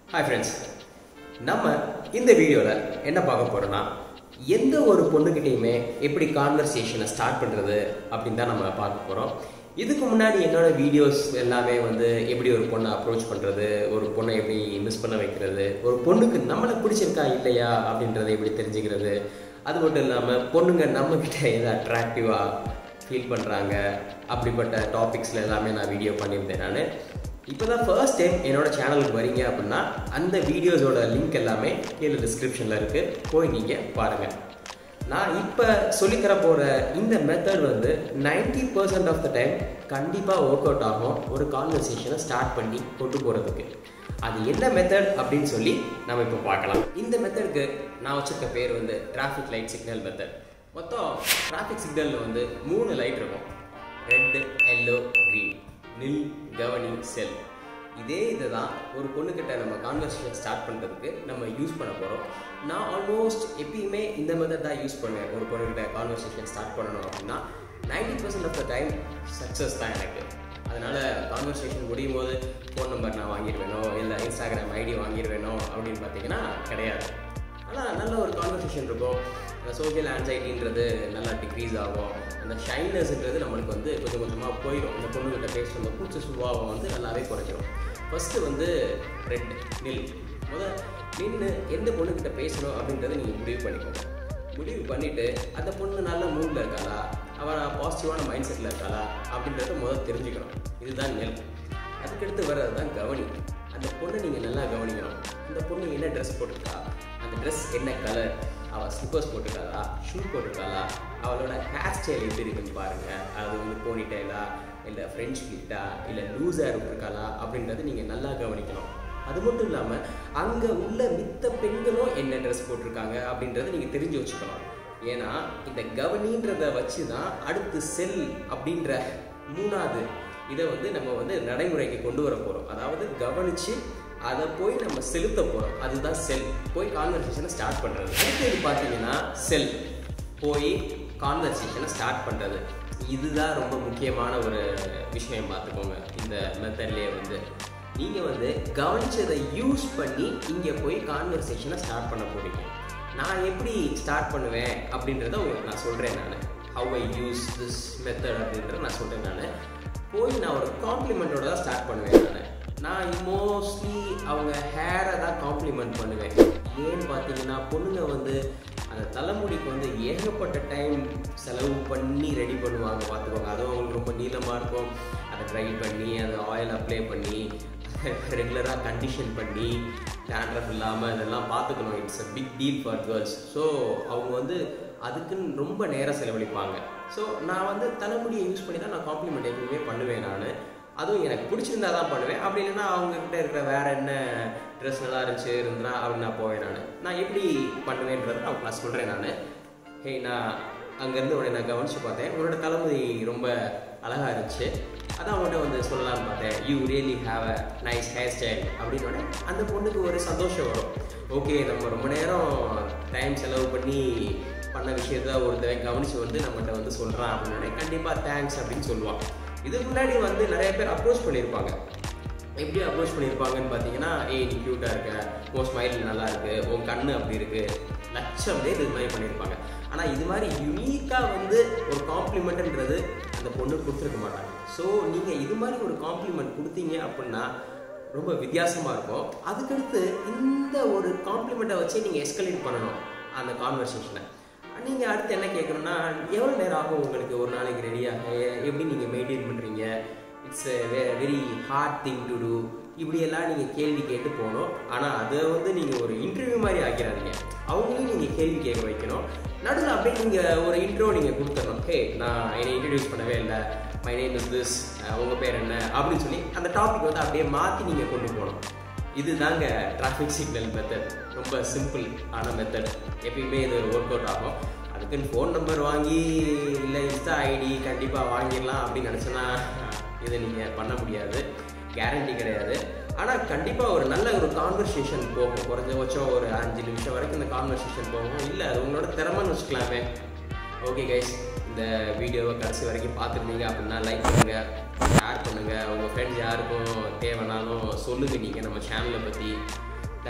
hi friends நம்ம இந்த வீடியோவில் என்ன பார்க்க போகிறோம்னா எந்த ஒரு பொண்ணுக்கிட்டையுமே எப்படி கான்வர்சேஷனை ஸ்டார்ட் பண்ணுறது அப்படின்னு தான் நம்ம பார்க்க போகிறோம் இதுக்கு முன்னாடி என்னோட வீடியோஸ் எல்லாமே வந்து எப்படி ஒரு பொண்ணை அப்ரோச் பண்ணுறது ஒரு பொண்ணை எப்படி மிஸ் பண்ண வைக்கிறது ஒரு பொண்ணுக்கு நம்மளை பிடிச்சிருக்கா இல்லையா அப்படின்றத எப்படி தெரிஞ்சுக்கிறது அது மட்டும் இல்லாமல் பொண்ணுங்க நம்மக்கிட்ட எதை அட்ராக்டிவாக ஃபீல் பண்ணுறாங்க அப்படிப்பட்ட டாபிக்ஸில் எல்லாமே நான் வீடியோ பண்ணியிருந்தேன் நான் இப்போ தான் ஃபர்ஸ்ட் டைம் என்னோட சேனலுக்கு வரீங்க அப்படின்னா அந்த வீடியோஸோட லிங்க் எல்லாமே கீழே டிஸ்கிரிப்ஷனில் இருக்குது போய் நீங்கள் பாருங்கள் நான் இப்போ சொல்லித்தர போகிற இந்த மெத்தட் வந்து 90% பர்சன்ட் ஆஃப் த டைம் கண்டிப்பாக ஒர்க் அவுட் ஆகும் ஒரு கான்வர்சேஷனை ஸ்டார்ட் பண்ணி கொண்டு போகிறதுக்கு அது என்ன மெத்தட் அப்படின்னு சொல்லி நம்ம இப்போ பார்க்கலாம் இந்த மெத்தடுக்கு நான் வச்சிருக்க பேர் வந்து டிராஃபிக் லைட் சிக்னல் மெத்தட் மொத்தம் டிராஃபிக் சிக்னலில் வந்து மூணு லைட் இருக்கும் ரெட்டு எல்லோ க்ரீன் நில் கவனி செல் இதே இதை தான் ஒரு பொண்ணுக்கிட்ட நம்ம கான்வர்சேஷன் ஸ்டார்ட் பண்ணுறதுக்கு நம்ம யூஸ் பண்ண போகிறோம் நான் ஆல்மோஸ்ட் எப்பயுமே இந்த மெத்தட் தான் யூஸ் பண்ணுவேன் ஒரு பொண்ணுக்கிட்ட கான்வர்சேஷன் ஸ்டார்ட் பண்ணணும் அப்படின்னா ninety percent of the time success தான் எனக்கு அதனால் கான்வர்சேஷன் முடியும் போது ஃபோன் நம்பர் நான் வாங்கிடுவேனோ இல்லை இன்ஸ்டாகிராம் ஐடி வாங்கிடுவேனோ அப்படின்னு பார்த்தீங்கன்னா கிடையாது ஆனால் நல்ல ஒரு கான்வர்சேஷன் இருக்கும் அந்த சோஷியல் ஆன்சைட்டின்றது நல்லா டிக்ரீஸ் ஆகும் அந்த ஷைனஸ்ன்றது நம்மளுக்கு வந்து கொஞ்சம் கொஞ்சமாக போயிடும் இந்த பொண்ணுகிட்ட பேசுகிற அந்த கூச்ச சுபாவம் வந்து நல்லாவே குறைஞ்சிரும் ஃபஸ்ட்டு வந்து ரெட் நில் முதல் நின்று எந்த பொண்ணுக்கிட்ட பேசணும் அப்படின்றத நீங்கள் முடிவு பண்ணிக்கோங்க முடிவு பண்ணிவிட்டு அந்த பொண்ணு நல்ல மூடில் இருக்காளா அவன் பாசிட்டிவான மைண்ட் செட்டில் இருக்காளா அப்படின்றத முதல் தெரிஞ்சுக்கணும் இதுதான் நெல் அதுக்கடுத்து வர்றது தான் கவனி அந்த பொண்ணை நீங்கள் நல்லா கவனிக்கணும் அந்த பொண்ணு என்ன ட்ரெஸ் போட்டிருக்கா அந்த ட்ரெஸ் என்ன கலர் அவள் ஸ்லிப்பர்ஸ் போட்டிருக்காளா ஷூ போட்டிருக்காளா அவளோட ஹேர் ஸ்டைல் எப்படி இருக்குன்னு பாருங்கள் அது வந்து போனி டைலா இல்லை ஃப்ரெஞ்ச் கிட்டா இல்லை லூஸாக இருக்காளா அப்படின்றத நீங்கள் நல்லா கவனிக்கணும் அது மட்டும் இல்லாமல் அங்கே உள்ள மித்த பெண்களும் என்ன ட்ரெஸ் போட்டிருக்காங்க அப்படின்றத நீங்கள் தெரிஞ்சு வச்சுக்கணும் ஏன்னா இந்த கவனின்றத வச்சு தான் அடுத்து செல் அப்படின்ற மூணாவது இதை வந்து நம்ம வந்து நடைமுறைக்கு கொண்டு வர போகிறோம் அதாவது கவனித்து அதை போய் நம்ம செலுத்த போகிறோம் அதுதான் செல் போய் கான்வர்சேஷனை ஸ்டார்ட் பண்ணுறது அடுத்தது பார்த்தீங்கன்னா செல் போய் கான்வர்சேஷனை ஸ்டார்ட் பண்ணுறது இதுதான் ரொம்ப முக்கியமான ஒரு விஷயம் பார்த்துக்கோங்க இந்த மெத்தட்லேயே வந்து நீங்கள் வந்து கவனிச்சதை யூஸ் பண்ணி இங்கே போய் கான்வர்சேஷனை ஸ்டார்ட் பண்ண போகிறீங்க நான் எப்படி ஸ்டார்ட் பண்ணுவேன் அப்படின்றத உங்களுக்கு நான் சொல்கிறேன் நான் how I use this method அப்படின்றத நான் சொல்கிறேன் நான் போய் நான் ஒரு காம்ப்ளிமெண்ட்டோட தான் ஸ்டார்ட் பண்ணுவேன் நான் நான் மோஸ்ட்லி அவங்க ஹேரை தான் காம்ப்ளிமெண்ட் பண்ணுவேன் ஏன்னு பார்த்தீங்கன்னா பொண்ணுங்க வந்து அந்த தலைமுடிக்கு வந்து ஏகப்பட்ட டைம் செலவு பண்ணி ரெடி பண்ணுவாங்க பார்த்துக்கோங்க அதுவும் அவங்களுக்கு ரொம்ப நீளமாக இருக்கும் அதை ட்ரை பண்ணி அதை ஆயில் அப்ளை பண்ணி ரெகுலராக கண்டிஷன் பண்ணி டேண்ட்ரஃப் இல்லாமல் இதெல்லாம் பார்த்துக்கணும் it's a big deal for girls so அவங்க வந்து அதுக்குன்னு ரொம்ப நேரம் செலவழிப்பாங்க ஸோ நான் வந்து தலைமுடியை யூஸ் பண்ணி தான் நான் காம்ப்ளிமெண்ட் எப்பவுமே பண்ணுவேன் நான் அதுவும் எனக்கு பிடிச்சிருந்தா தான் பண்ணுவேன் அப்படி இல்லைன்னா அவங்கக்கிட்ட இருக்கிற வேற என்ன ட்ரெஸ் நல்லா இருந்துச்சு இருந்தா அப்படின்னு நான் போவேன் நான் நான் எப்படி பண்ணுவேன்றதை நான் நான் சொல்கிறேன் நான் ஹே நான் அங்கேருந்து உடனே நான் கவனித்து பார்த்தேன் உன்னோட தலைமுடி ரொம்ப அழகாக இருந்துச்சு அதான் அவங்கள்ட்ட வந்து சொல்லலாம்னு பார்த்தேன் you really have a nice hair style அப்படின்னு அந்த பொண்ணுக்கு ஒரு சந்தோஷம் வரும் ஓகே நம்ம ரொம்ப நேரம் டைம் செலவு பண்ணி பண்ண விஷயத்த ஒருத்தவன் கவனித்து வந்து நம்மகிட்ட வந்து சொல்கிறான் அப்படின்னு கண்டிப்பாக தேங்க்ஸ் அப்படின்னு சொல்லுவான் இதுக்கு முன்னாடி வந்து நிறைய பேர் அப்ரோச் பண்ணியிருப்பாங்க எப்படி அப்ரோச் பண்ணியிருப்பாங்கன்னு பார்த்தீங்கன்னா ஏய் நீ க்யூட்டாக இருக்க உன் ஸ்மைல் நல்லா இருக்கு உன் கண்ணு அப்படி இருக்கு லட்சம் பேர் இது மாதிரி பண்ணியிருப்பாங்க ஆனால் இது மாதிரி யுனீக்காக வந்து ஒரு காம்ப்ளிமெண்ட்ன்றது அந்த பொண்ணு கொடுத்துருக்க மாட்டாங்க ஸோ நீங்கள் இது மாதிரி ஒரு காம்ப்ளிமெண்ட் கொடுத்தீங்க அப்படின்னா ரொம்ப வித்தியாசமாக இருக்கும் அதுக்கடுத்து இந்த ஒரு காம்ப்ளிமெண்ட்டை வச்சே நீங்கள் எஸ்கலேட் பண்ணணும் அந்த கான்வர்சேஷனை நீங்கள் அடுத்து என்ன கேட்கணும்னா எவ்வளோ நேரம் ஆகும் உங்களுக்கு ஒரு நாளைக்கு ரெடியாக எப்படி நீங்கள் மெயின்டைன் பண்ணுறீங்க it's way very hard thing to do இப்படியெல்லாம் நீங்கள் கேள்வி கேட்டு போகணும் ஆனால் அதை வந்து நீங்கள் ஒரு இன்டர்வியூ மாதிரி ஆக்கிறாதீங்க அவங்களையும் நீங்கள் கேள்வி கேட்க வைக்கணும் நடுவில் அப்படியே நீங்கள் ஒரு இன்ட்ரோ நீங்கள் கொடுத்துடணும் ஹே நான் என்னை இன்ட்ரடியூஸ் பண்ணவே இல்லை மை நேம் இஸ் திஸ் உங்கள் பேர் என்ன அப்படின்னு சொல்லி அந்த டாபிக் வந்து அப்படியே மாற்றி நீங்கள் கொண்டு போகணும் இதுதாங்க டிராஃபிக் சிக்னல் மெத்தட் ரொம்ப சிம்பிள் ஆன மெத்தட் எப்பயுமே இது ஒர்க் அவுட் ஆகும் அதுக்குன்னு ஃபோன் நம்பர் வாங்கி இல்லை இன்ஸ்டா ஐடி கண்டிப்பாக வாங்கிடலாம் அப்படின்னு நினச்சோன்னா இதை நீங்கள் பண்ண முடியாது கேரண்டி கிடையாது ஆனால் கண்டிப்பாக ஒரு நல்ல ஒரு கான்வர்சேஷன் போகும் குறைஞ்சபட்சம் ஒரு அஞ்சு நிமிஷம் வரைக்கும் இந்த கான்வர்சேஷன் போகும் இல்லை அது உங்களோட திறமைன்னு வச்சுக்கலாமே ஓகே கைஸ் இந்த வீடியோவை கடைசி வரைக்கும் பார்த்துருந்தீங்க அப்படின்னா லைக் பண்ணுங்கள் ஷேர் பண்ணுங்கள் உங்கள் ஃப்ரெண்ட்ஸ் யாருக்கும் தேவைனாலும் சொல்லுங்கள் நீங்கள் நம்ம சேனலை பற்றி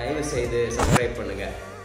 தயவு செய்து சப்ஸ்கிரைப் பண்ணுங்கள்